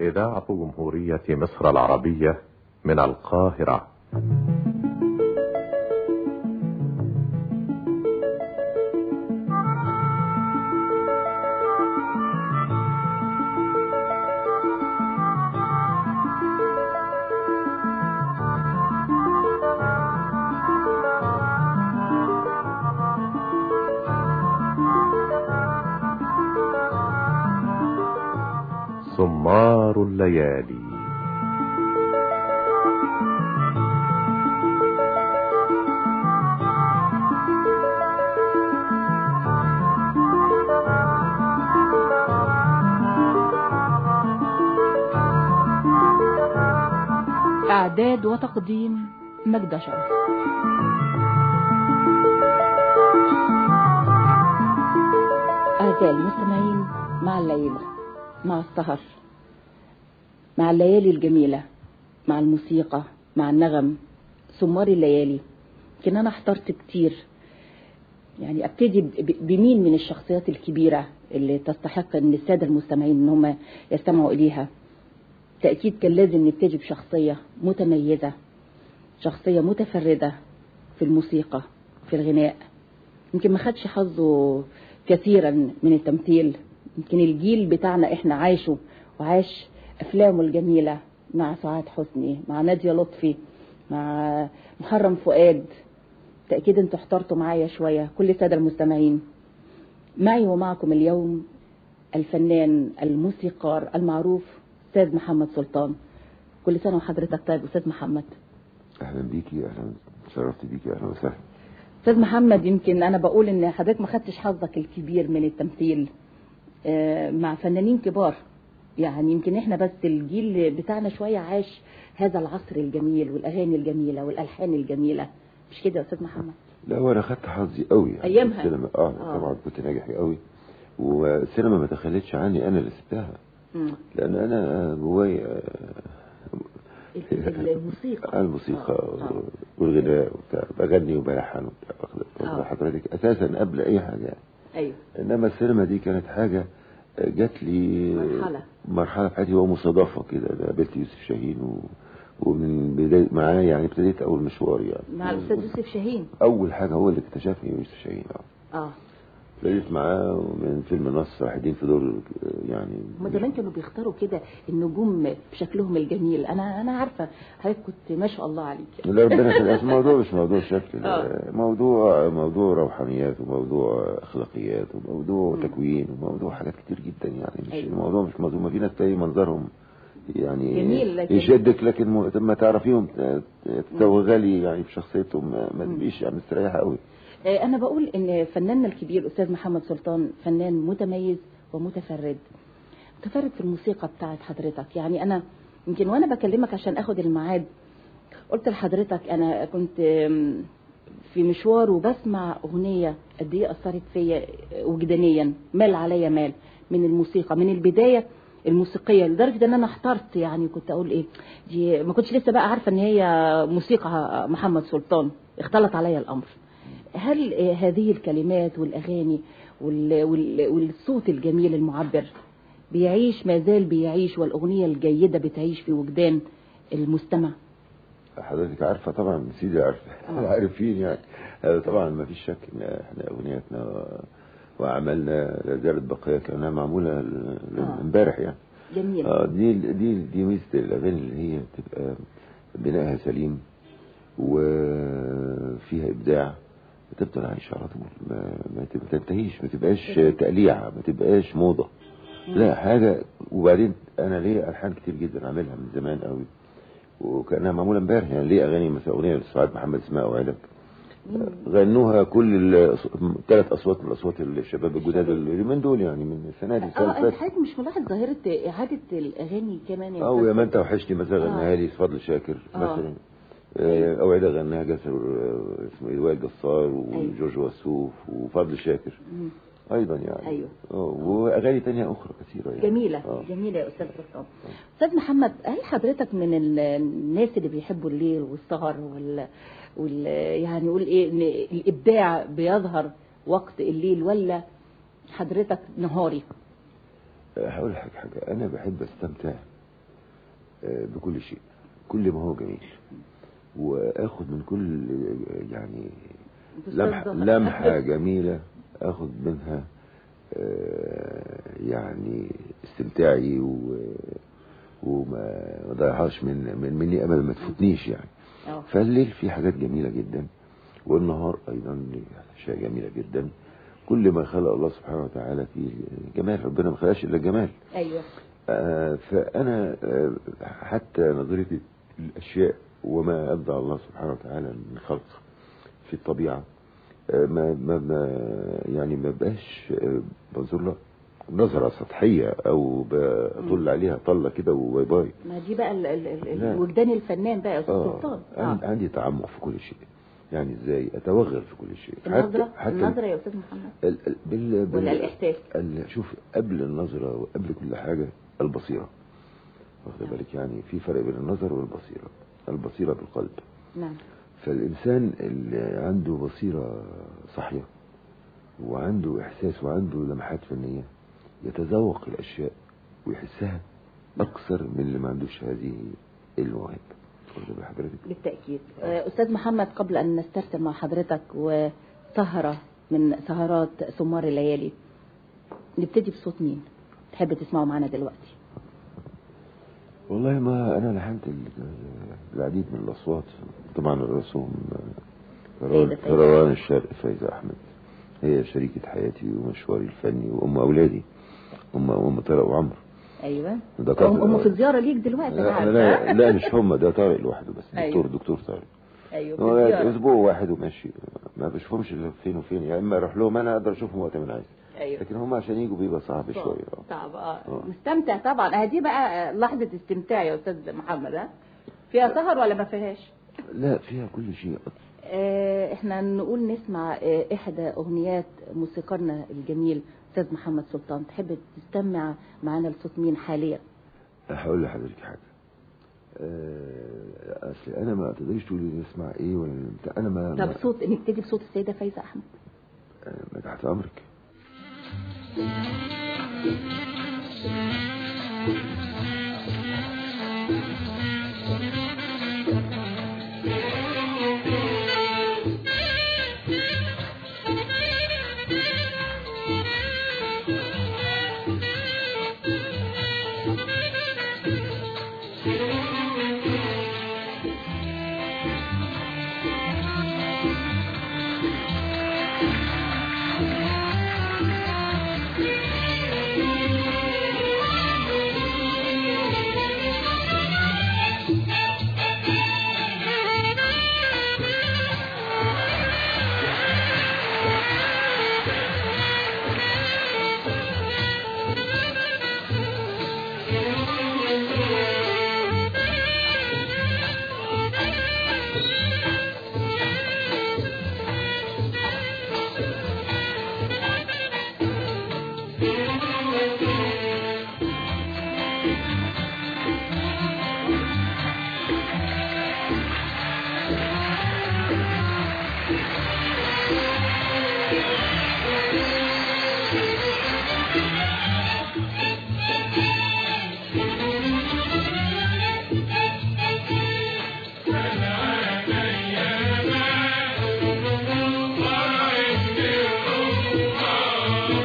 إذاعة جمهورية مصر العربية من القاهرة سمار الليالي إعداد وتقديم مجدة شرف أعزائي المستمعين مع الليلة مع السهر مع الليالي الجميلة مع الموسيقى مع النغم سمار الليالي يمكن أنا احترت كتير يعني ابتدي ب- بمين من الشخصيات الكبيرة اللي تستحق ان السادة المستمعين ان هم يستمعوا اليها تأكيد كان لازم نبتدي بشخصية متميزة شخصية متفردة في الموسيقى في الغناء يمكن ما خدش حظه كثيرا من التمثيل يمكن الجيل بتاعنا احنا عايشه وعاش افلامه الجميلة مع سعاد حسني مع نادية لطفي مع محرم فؤاد تأكيد انتوا احترتوا معايا شوية كل السادة المستمعين معي ومعكم اليوم الفنان الموسيقار المعروف أستاذ محمد سلطان كل سنة وحضرتك طيب أستاذ محمد اهلا بيكي اهلا شرفت بيكي اهلا وسهلا أستاذ محمد يمكن أنا بقول إن حضرتك ما خدتش حظك الكبير من التمثيل آه، مع فنانين كبار يعني يمكن احنا بس الجيل بتاعنا شوية عاش هذا العصر الجميل والأغاني الجميلة والألحان الجميلة مش كده يا أستاذ محمد لا وانا خدت حظي قوي يعني أيامها؟ في السينما اه, آه. طبعا كنت ناجح قوي والسينما ما تخلتش عني انا اللي سبتها مم. لان انا جوايا ال- ال- الموسيقى الموسيقى آه، آه. والغناء وبتاع بغني وبلحن وبتاع واخد- واخد آه. حضرتك اساسا قبل اي حاجه يعني. أيوه انما السينما دي كانت حاجه جات لي مرحلة. مرحله في حياتي هو مصادفه كده أنا قابلت يوسف شاهين و... ومن بدايه معاه يعني ابتديت اول مشوار يعني مع الأستاذ يوسف شاهين اول حاجه هو اللي اكتشفني يوسف شاهين اه اه ابتديت معاه من فيلم نص رايحين في دور آه، يعني هما زمان كانوا بيختاروا كده النجوم بشكلهم الجميل انا انا عارفه حضرتك كنت ما شاء الله عليك لا ربنا يخليك الموضوع مش موضوع شكل آه. آه، موضوع موضوع روحانيات وموضوع اخلاقيات وموضوع مم. تكوين وموضوع حاجات كتير جدا يعني مش أيوة. الموضوع مش موضوع ما في ناس تلاقي منظرهم يعني جميل، لكن- يشدك لكن م- ما تعرفيهم ت- تتوغلي يعني في شخصيتهم ما- ما مم. تبقيش يعني مستريحه قوي آه، انا بقول ان فناننا الكبير استاذ محمد سلطان فنان متميز ومتفرد متفرد في الموسيقى بتاعت حضرتك يعني انا يمكن وانا بكلمك عشان اخد الميعاد قلت لحضرتك انا كنت آم، في مشوار وبسمع اغنيه قد ايه اثرت فيا وجدانيا مال عليا مال من الموسيقى من البدايه الموسيقيه لدرجه ان انا احترت يعني كنت اقول ايه دي ما كنتش لسه بقى عارفه ان هي موسيقى محمد سلطان اختلط عليا الامر هل آه، هذه الكلمات والاغاني وال- وال- والصوت الجميل المعبر بيعيش ما زال بيعيش والاغنيه الجيده بتعيش في وجدان المستمع حضرتك عارفه طبعا سيدي عارفه آه. عارفين يعني هذا طبعا ما فيش شك ان احنا اغنياتنا واعمالنا لا زالت بقيه كانها معموله ل- ل- آه. امبارح يعني جميل اه دي دي دي ميزه الاغاني اللي هي بتبقى بنائها سليم وفيها ابداع بتفضل عايشه على طول ما, ما تب- تنتهيش ما تبقاش تقليعه ما تبقاش موضه لا حاجه وبعدين انا ليا الحان كتير جدا عاملها من زمان قوي وكانها معموله امبارح يعني ليه اغاني مثلا اغنيه لسعاد محمد اسمها اوعدك غنوها كل الثلاث اصوات من الاصوات الشباب الجداد اللي من دول يعني من السنه دي السنه اه اللي انت فاتت حضرتك مش ملاحظ ظاهره اعاده الاغاني كمان يا او أستاذ يا ما انت وحشني مثلا غناها لي فضل شاكر آه. مثلا آه، اوعدك غناها جاسر آه، اسمه ايه وائل جسار وجورج وسوف وفضل شاكر مم. ايضا يعني أيوه. آه، واغاني تانية اخرى كثيره يعني جميلة آه. جميلة يا أستاذ سلطان أستاذ محمد هل حضرتك من ال- الناس اللي بيحبوا الليل والسهر وال, وال يعني نقول إيه إن الإبداع بيظهر وقت الليل ولا حضرتك نهاري؟ هقول لك حاجه انا بحب استمتع آه، بكل شيء كل ما هو جميل واخد من كل آه، يعني لمحة, لمحة جميلة اخد منها آه، يعني استمتاعي و وما ضيعهاش من من مني امل ما تفوتنيش يعني اه فالليل فيه حاجات جميلة جدا والنهار ايضا ليه اشياء جميلة جدا كل ما خلق الله سبحانه وتعالى فيه جمال ربنا ما خلقش الا الجمال ايوه آه، فأنا آه، حتى نظرتي للأشياء وما أبدع الله سبحانه وتعالى من خلق في الطبيعة آه، ما ما ما يعني ما بقاش آه، بنظر لها نظرة سطحية أو بطل عليها طلة كده وباي باي ما دي بقى ال- ال- ال- لا. الوجدان الفنان بقى يا استاذ آه سلطان عن- عندي تعمق في كل شيء يعني ازاي اتوغل في كل شيء النظرة حتى النظرة يا استاذ محمد ال- ال- بال بال ولا الإحساس؟ ال- شوف قبل النظرة وقبل كل حاجة البصيرة واخد نعم. بالك يعني في فرق بين النظر والبصيرة البصيرة بالقلب نعم فالإنسان اللي عنده بصيرة صحية وعنده إحساس وعنده لمحات فنية يتذوق الأشياء ويحسها أكثر من اللي ما عندوش هذه المواهب واخد بال حضرتك بالتأكيد آه، أستاذ محمد قبل أن نسترسل مع حضرتك وسهرة من سهرات ثمار الليالي نبتدي بصوت مين تحب تسمعه معنا دلوقتي والله ما انا لحنت ال- العديد من الاصوات طبعا الرسوم سيدة فايزة. روان الشرق فايزة احمد هي شريكة حياتي ومشواري الفني وام اولادي ام ام طارق وعمرو أيوة ده طارق. هم هم في زيارة ليك دلوقتي أنا لا, عارفة. لا, لا مش هم ده طارق لوحده بس أيوة. دكتور دكتور طارق أيوة في هو زيارة اسبوع واحد وماشي ما بشوفهمش الا فين وفين يا اما اروح لهم انا اقدر اشوفهم وقت ما انا عايز أيوة لكن هم عشان يجوا بيبقى صعب شويه آه. صعب اه آه. مستمتع طبعا اه دي بقى لحظة استمتاع يا أستاذ محمد ها فيها سهر ولا ما فيهاش؟ لا فيها كل شيء آه، احنا نقول نسمع آه، احدى اغنيات موسيقارنا الجميل استاذ محمد سلطان تحب تستمع معانا لصوت مين حاليا هقول لحضرتك حاجه آه، اصل انا ما تقدريش تقولي نسمع ايه ولا بتاع انا ما طب ما- صوت نبتدي بصوت السيده فايزه احمد آه، ما تحت امرك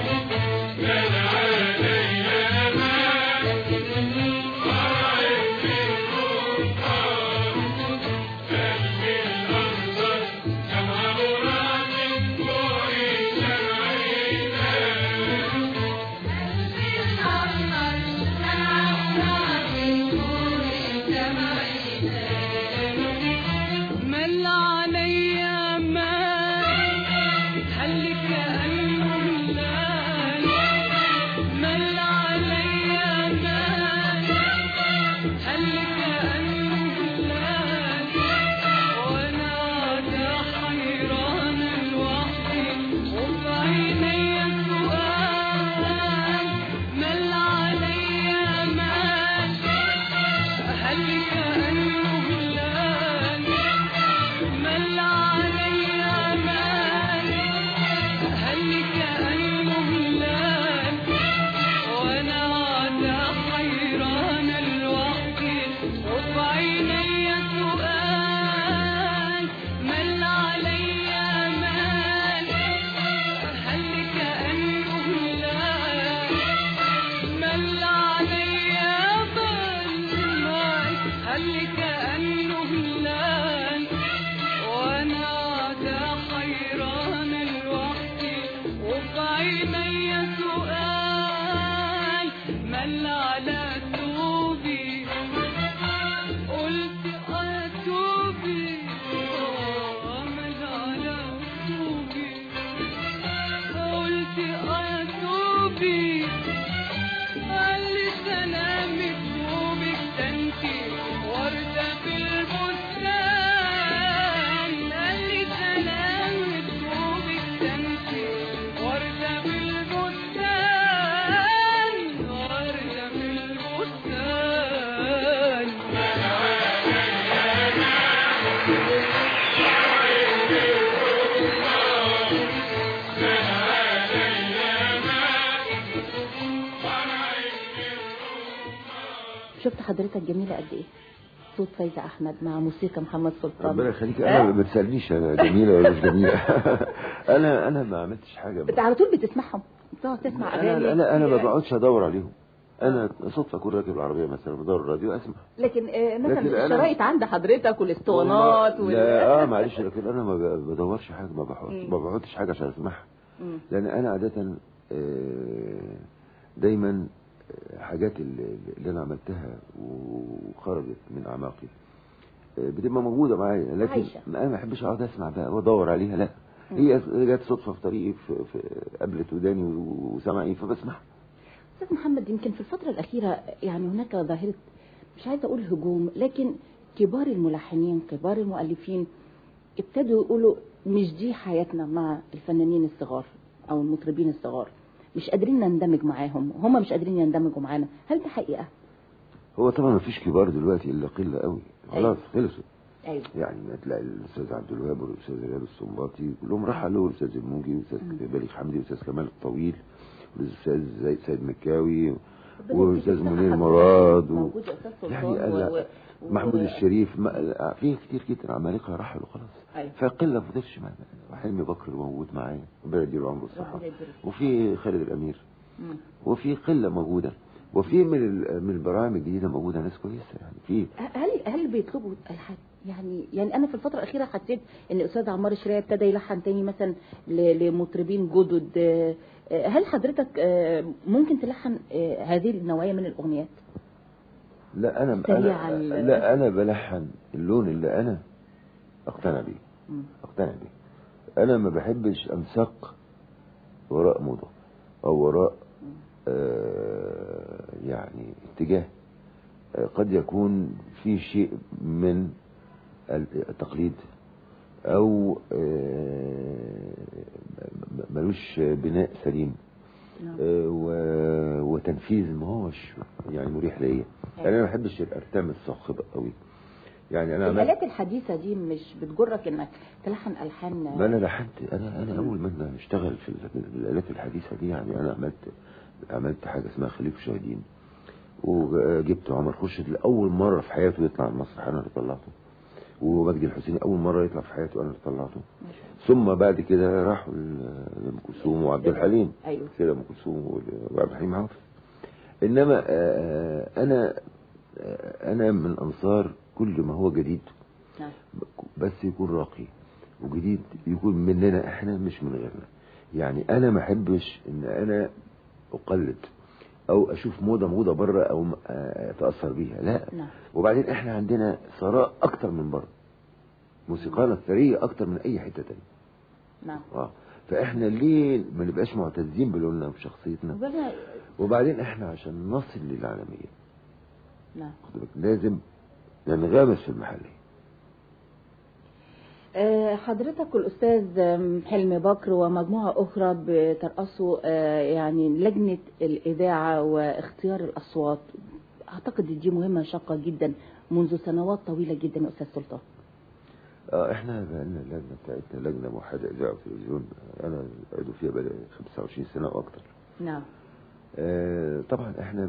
Yeah. شفت حضرتك جميله قد ايه صوت فايزه احمد مع موسيقى محمد سلطان ربنا يخليك آه؟ انا ما بتسالنيش انا جميله ولا مش جميله انا انا ما عملتش حاجه انت على طول بتسمعهم بتقعد تسمع اغاني انا انا انا ما بقعدش ادور عليهم انا صدفه اكون راكب العربيه مثلا بدور الراديو اسمع لكن آه، مثلا لكن أنا- الشرايط عند حضرتك والاسطوانات والله- وال... لا اه معلش لكن انا ما ب- بدورش حاجه ما بحط مم. ما بحطش حاجه عشان اسمعها مم. لان انا عاده آه، دايما آه، حاجات اللي اللي انا عملتها وخرجت من اعماقي آه، بتبقى موجوده معايا لكن عايشة. انا ما بحبش اقعد اسمع بقى وادور عليها لا هي جت صدفه في طريقي في في قابلت وداني وسمعي فبسمعها استاذ محمد يمكن في الفتره الاخيره يعني هناك ظاهره مش عايزه اقول هجوم لكن كبار الملحنين كبار المؤلفين ابتدوا يقولوا مش دي حياتنا مع الفنانين الصغار او المطربين الصغار مش قادرين نندمج معاهم هم مش قادرين يندمجوا معانا هل ده حقيقه هو طبعا ما فيش كبار دلوقتي الا قله قوي خلاص خلصوا ايوه يعني ما تلاقي الاستاذ عبد الوهاب والاستاذ رياض السنباطي كلهم رحلوا الاستاذ الموجي والاستاذ بليغ حمدي والاستاذ كمال الطويل والاستاذ زي سيد مكاوي والاستاذ منير مراد و... موجود أستاذ سلطان يعني و- لا و- محمود و- الشريف ما... في كتير جدا عمالقه رحلوا خلاص أيوة. فقله ما فضلش معانا وحلمي بكر موجود معايا ربنا يديله عمره الصحه ربنا يديله. وفي خالد الامير مم. وفي قله موجوده وفي من ال- من البرامج الجديده موجوده ناس كويسه يعني في هل هل بيطلبوا الحد يعني يعني انا في الفتره الاخيره حسيت ان الاستاذ عمار الشريعه ابتدى يلحن تاني مثلا ل- لمطربين جدد آه، آه، هل حضرتك آه، ممكن تلحن آه، هذه النوعيه من الاغنيات لا انا سريع انا ال- لا انا بلحن اللون اللي انا اقتنع بيه مم. اقتنع بيه انا ما بحبش انساق وراء موضه او وراء آه يعني اتجاه آه قد يكون في شيء من التقليد او آه م- ملوش بناء سليم نعم. آه، و- وتنفيذ ما هوش يعني مريح ليا يعني انا ما بحبش الارتام الصاخبه قوي يعني انا عملت الالات الحديثه دي مش بتجرك انك تلحن الحان ما انا لحنت انا انا اول ما اشتغل في ال- في الالات الحديثه دي يعني انا عملت عملت حاجه اسمها خليفه شاهدين وجبت عمر خورشيد لاول مره في حياته يطلع على المسرح انا اللي طلعته ومجدي الحسيني اول مره يطلع في حياته انا اللي طلعته ثم بعد كده راحوا ل- لام كلثوم وعبد الحليم ايوه كده ام كلثوم وال- وعبد الحليم عوف انما آه، انا آه، انا من انصار كل ما هو جديد نعم بس يكون راقي وجديد يكون مننا احنا مش من غيرنا يعني انا ما احبش ان انا اقلد او اشوف موضه موضه بره او م- آه، اتاثر بيها لا نعم وبعدين احنا عندنا ثراء اكتر من بره موسيقانا الثريه اكتر من اي حته تانية نعم اه فاحنا ليه ما نبقاش معتزين بلوننا وبشخصيتنا وبما- وبعدين احنا عشان نصل للعالميه نعم واخد بالك؟ لازم ننغمس في المحلي آه، حضرتك والأستاذ آم، حلمي بكر ومجموعة أخرى بترأسوا آه، يعني لجنة الإذاعة واختيار الأصوات أعتقد دي مهمة شاقة جدا منذ سنوات طويلة جدا يا أستاذ سلطان اه احنا بقالنا اللجنه بتاعتنا لجنه موحده اذاعه وتلفزيون انا عضو فيها بقالي 25 سنه واكتر نعم آه طبعا احنا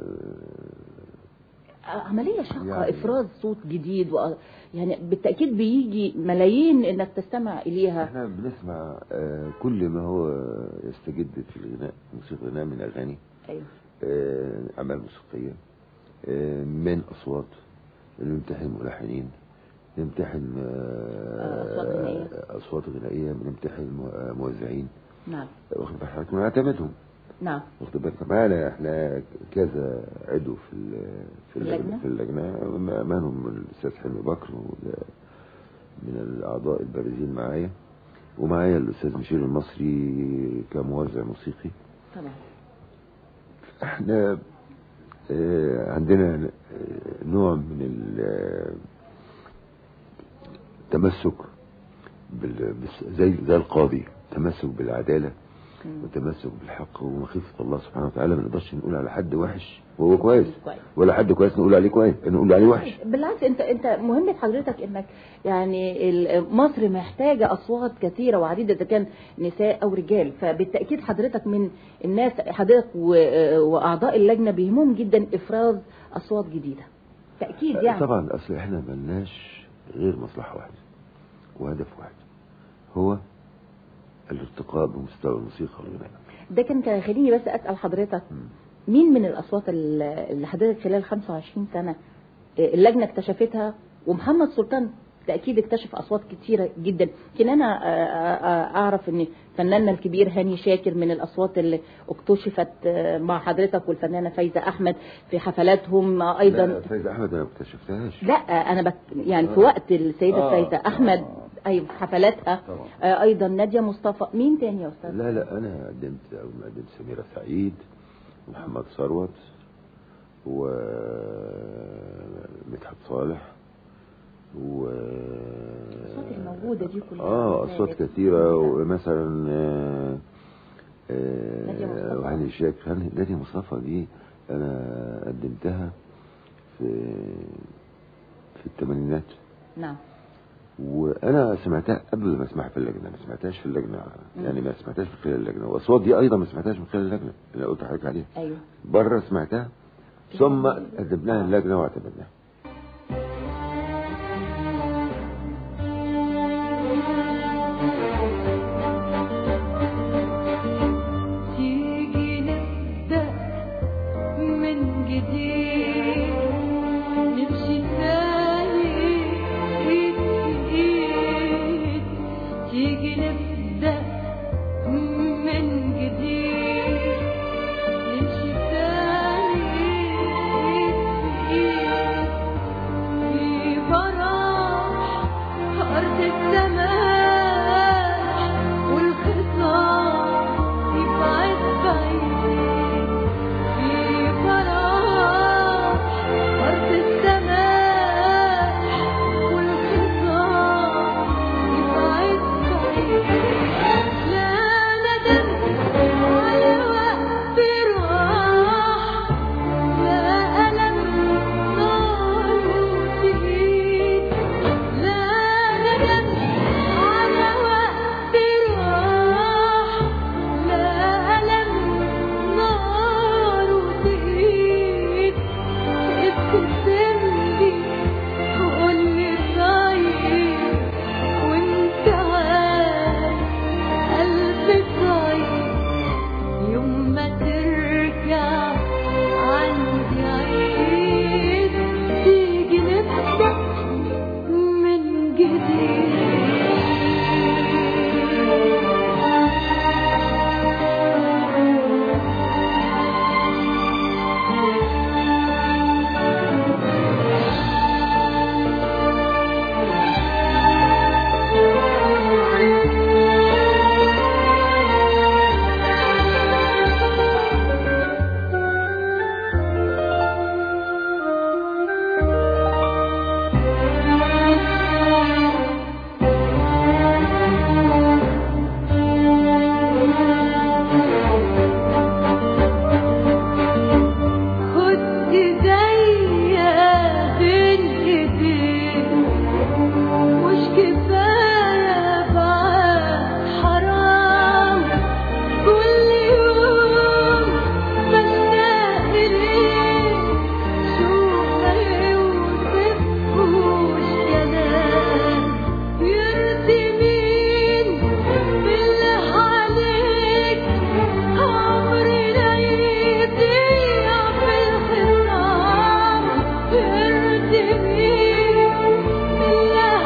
عملية شاقة يعني- إفراز صوت جديد و... يعني بالتأكيد بيجي ملايين إنك تستمع إليها احنا بنسمع آه كل ما هو يستجد في الغناء موسيقى الغناء من اغاني أيوه آه اعمال موسيقيه آه من اصوات نمتحن ملحنين نمتحن آه أصوات غنائية. اصوات غنائيه بنمتحن مو- آه، موزعين نعم واخد بالك حضرتك ونعتمدهم نعم واخد بالك معانا احنا كذا عضو في ال- في اللجنة؟ اللجنه في اللجنه ما- منهم الاستاذ حلمي بكر وده من الاعضاء البارزين معايا ومعايا الاستاذ ميشيل المصري كموزع موسيقي طبعا احنا آه، عندنا آه، نوع من ال- التمسك بال- بس- زي زي القاضي تمسك بالعداله مم. والتمسك بالحق ومخافه الله سبحانه وتعالى ما نقدرش نقول على حد وحش وهو كويس كويس. ولا حد كويس نقول عليه كويس نقول عليه وحش بالعكس انت انت مهمه حضرتك انك يعني ال- مصر محتاجه اصوات كثيره وعديده اذا كان نساء او رجال فبالتاكيد حضرتك من الناس حضرتك و- واعضاء اللجنه بيهمهم جدا افراز اصوات جديده تاكيد يعني طبعا اصل احنا ملناش غير مصلحه واحده وهدف واحد هو الارتقاء بمستوى الموسيقى والغناء ده كان كان خليني بس اسال حضرتك مين من الاصوات ال- اللي حضرتك خلال 25 سنه اللجنه اكتشفتها ومحمد سلطان تاكيد اكتشف اصوات كتيره جدا يمكن انا آه، آه، اعرف ان فناننا الكبير هاني شاكر من الاصوات اللي اكتشفت آه، مع حضرتك والفنانه فايزه احمد في حفلاتهم آه، لا ايضا فايزة احمد انا ما اكتشفتهاش لا انا بت يعني في آه. وقت السيده آه، فايزه احمد آه. ايوه في حفلاتها طبعا. آه، ايضا ناديه مصطفى مين تاني يا استاذ لا لا انا قدمت اول ما قدمت سميرة سعيد ومحمد ثروت ومدحت صالح و الأصوات الموجودة دي كلها اه اصوات كثيرة ومثلا آه، نادية آه، مصطفى. وهاني شاكر هاني- نادية مصطفى دي انا قدمتها في في الثمانينات نعم وانا سمعتها قبل ما اسمعها في اللجنه ما سمعتهاش في اللجنه يعني ما سمعتهاش من خلال اللجنه واصوات دي ايضا ما سمعتهاش من خلال اللجنه اللي قلت لحضرتك عليها ايوه بره سمعتها ثم قدمناها اللجنه واعتمدناها تيجي نبدأ من جديد نمشي تاني ايد في ايد تيجي نبدأ من جديد نمشي تاني ايد في ايد في براح أرض السماء والخصام يبعد بعيد في براح أرض السماء والخصام يبعد بعيد لا ندم على وقت راح لا ألم نار تهيد لا ندم على وقت راح لا ألم نار تهيد ابتسم لي وقول لي طيب وانت عارف قلبي طيب يوم ما ترجع عندي عيد تيجي نبدأ من جديد خد ايديا بين ايديك مش كفايه بعد حرام كل يوم بشتاق ليك شوف ما يوصفهوش كلام يرضي مين بالله عليك عمري لا يضيع في الخصام يرضي مين بالله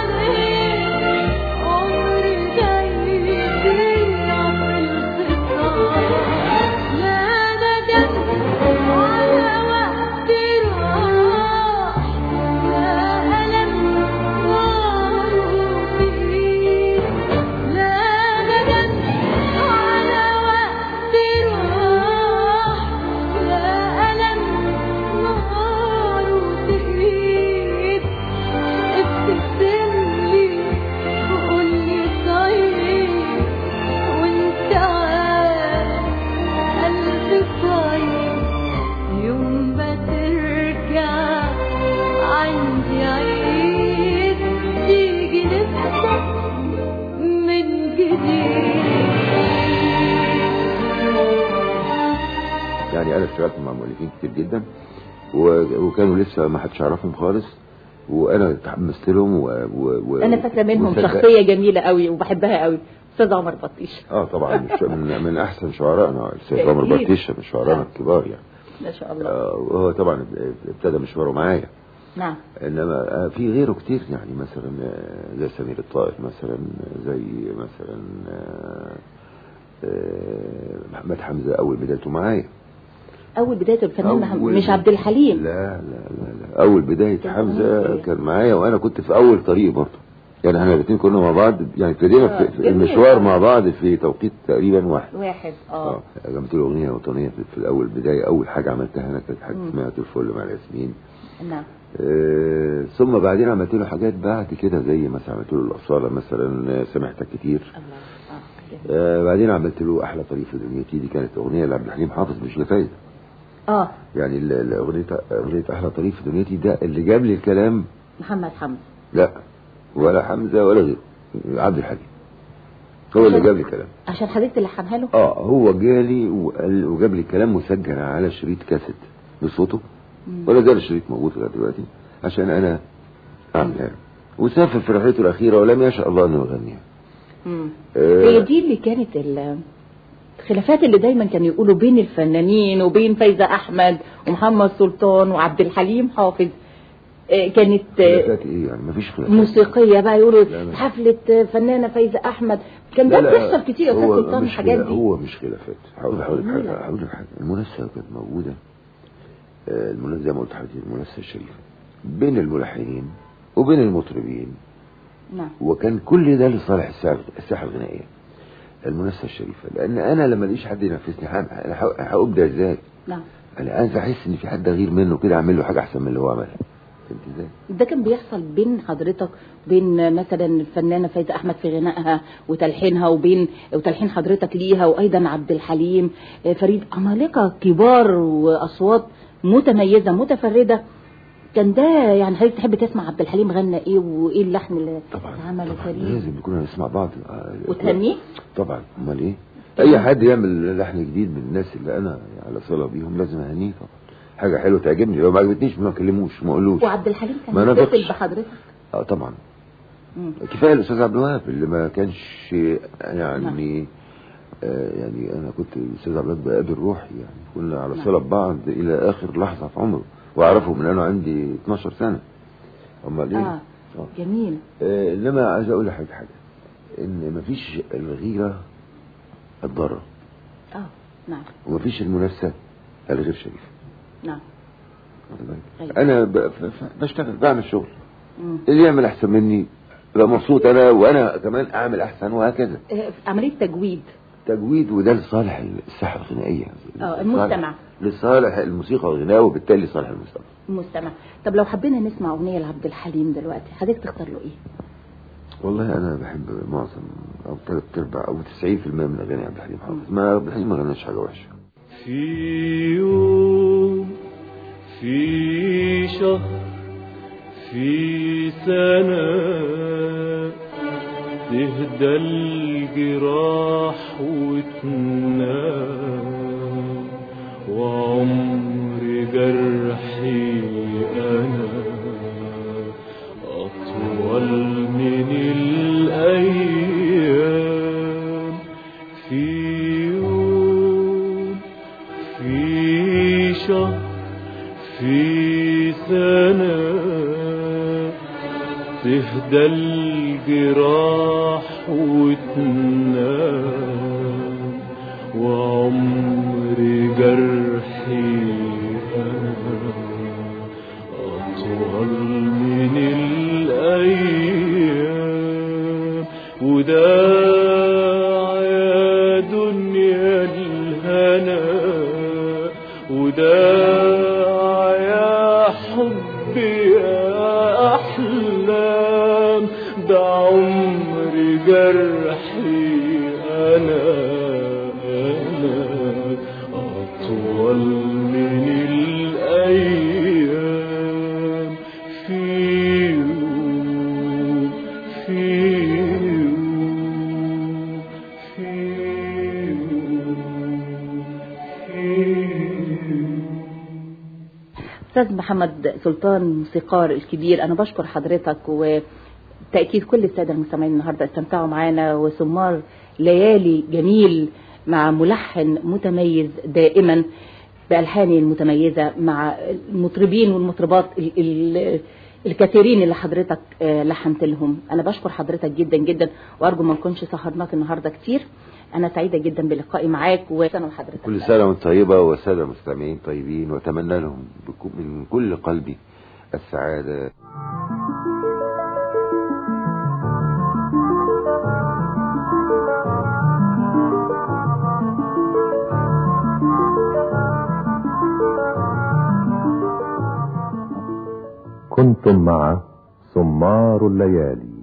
عليك عمري لا يضيع في الخصام لا ندم على وقت راح لا ألم نار تهيد لا ندم على وقت راح لا ألم نار تهيد ابتسم لي وقول لي طيب وانت عارف قلبي طيب يوم ما ترجع عندي عيد تيجي نبدأ من جديد يعني انا اشتغلت مع مؤلفين كتير جدا و- وكانوا لسه ما حدش يعرفهم خالص وانا تحمست لهم و... و... و... انا فاكره منهم وصدق- شخصيه جميله قوي وبحبها قوي استاذ عمر بطيش اه طبعا مش من, من احسن شعرائنا الاستاذ عمر أكيد. بطيشه من شعرائنا آه. الكبار يعني ما شاء الله آه وهو طبعا ابتدى مشواره معايا نعم انما آه، في غيره كتير يعني مثلا آه، زي سمير الطائف مثلا زي مثلا آه، آه، محمد حمزه اول بدايته معايا اول بدايه الفنان مح- أول- مش عبد الحليم لا لا لا, لا. اول بدايه كان حمزه أول إيه؟ كان معايا وانا كنت في اول طريق برضه يعني احنا الاثنين كنا مع بعض يعني ابتدينا آه، في- في جميل. المشوار مع بعض في توقيت تقريبا واحد واحد اه اه عملت له اغنيه وطنيه في, في الاول بدايه اول حاجه عملتها انا كانت حاجه مم. اسمها الفل مع الياسمين نعم آه ثم بعدين عملت له حاجات بعد كده زي مثلا عملت له الاصاله مثلا آه، سامحتك كتير الله اه جميل. آه بعدين عملت له احلى طريق في دنيتي دي كانت اغنيه لعبد الحليم حافظ مش لفايده اه يعني ال- ال- اغنيه اغنيه احلى طريق في دنيتي ده اللي جاب لي الكلام محمد حمزه لا ولا حمزه ولا غيره عبد الحليم هو اللي عشان- جاب لي الكلام عشان حضرتك اللي لحنها له اه هو جالي وقال وجاب لي الكلام مسجل على شريط كاسيت بصوته مم. ولا زال الشريط موجود لغايه دلوقتي عشان انا اعملها له. وسافر في رحلته الاخيره ولم يشاء الله انه يغنيها مم. آه، هي دي اللي كانت ال- الخلافات اللي دايما كانوا يقولوا بين الفنانين وبين فايزة أحمد ومحمد سلطان وعبد الحليم حافظ آه، كانت آه، خلافات ايه يعني مفيش خلافات موسيقية بقى يقولوا لا، لا. حفلة آه، فنانة فايزة أحمد كان ده لا، لا، بيحصل كتير يا أستاذ هو سلطان مش الحاجات خلاف- دي هو مش خلافات هقول هقول لك جميلة. حاجه هقول لك حاجه المنافسه كانت موجوده آه، المنافسه زي ما قلت لحضرتك المنافسه الشريفه بين الملحنين وبين المطربين نعم وكان كل ده لصالح الساحه الساحه الغنائيه المنافسه الشريفه لان انا لما ليش حد ينافسني هعمل- انا ه- هابدا ازاي نعم انا عايز احس ان في حد غير منه كده اعمل له حاجه احسن من اللي هو عملها فهمت ازاي ده كان بيحصل بين حضرتك بين مثلا الفنانة فايزة أحمد في غنائها وتلحينها وبين وتلحين حضرتك ليها وأيضا عبد الحليم آه، فريد عمالقة كبار وأصوات متميزة متفردة كان ده يعني حضرتك تحب تسمع عبد الحليم غنى ايه وايه اللحن اللي طبعا عمله طبعا فريد لازم نكون نسمع بعض آه، وتهنيه طبعا امال ايه اي حد يعمل لحن جديد من الناس اللي انا على صله بيهم لازم اهنيه طبعا حاجه حلوه تعجبني لو ما عجبتنيش ما اكلموش ما اقولوش وعبد الحليم ما كان نافقش. يتصل بحضرتك اه طبعا مم. كفايه الاستاذ عبد الوهاب اللي ما كانش يعني آه يعني انا كنت الاستاذ عبد الوهاب بقابل روحي يعني كنا على نعم. صله ببعض الى اخر لحظه في عمره واعرفه من انا عندي 12 سنه امال ايه اه آه. جميل آه، انما عايز اقول لحضرتك حاجه ان مفيش الغيره الضاره اه نعم ومفيش المنافسه الغير شريفه نعم واخد بالك؟ أيوة. انا ب- ف- ف- بشتغل بعمل شغل مم. اللي يعمل احسن مني بقى مبسوط انا وانا كمان اعمل احسن وهكذا آه، عملية تجويد تجويد وده لصالح الساحه الغنائيه اه المستمع لصالح الموسيقى والغناء وبالتالي لصالح المستمع المستمع طب لو حبينا نسمع أغنية لعبد الحليم دلوقتي حضرتك تختار له ايه والله انا بحب معظم او ثلاث ارباع او 90% من اغاني عبد الحليم حافظ ما عبد الحليم ما غناش حاجه وحشه في يوم في شهر في سنة تهدى الجراح وتنام وعمر جرحي أنا أطول من الأيام في يوم في شهر في سنة تهدى الجراح وتنام وعمر جرحي أنا أطول من الأيام وداع يا دنيا الهنا وداع يا حب يا أحلام ده عمر جرحي أنا أنا أطول من الأيام في يوم في يوم في يوم في يوم استاذ محمد سلطان الموسيقار الكبير انا بشكر حضرتك وتاكيد كل الساده المستمعين النهارده استمتعوا معانا وسمار ليالي جميل مع ملحن متميز دائما بالحانه المتميزه مع المطربين والمطربات ال- ال- الكثيرين اللي حضرتك آه، لحنت لهم انا بشكر حضرتك جدا جدا وارجو ما نكونش سهرناك النهارده كتير انا سعيده جدا بلقائي معاك وسنه وحضرتك كل سنة وانت طيبة والسادة المستمعين طيبين واتمنى لهم بكو- من كل قلبي السعادة كنتم مع سمار الليالي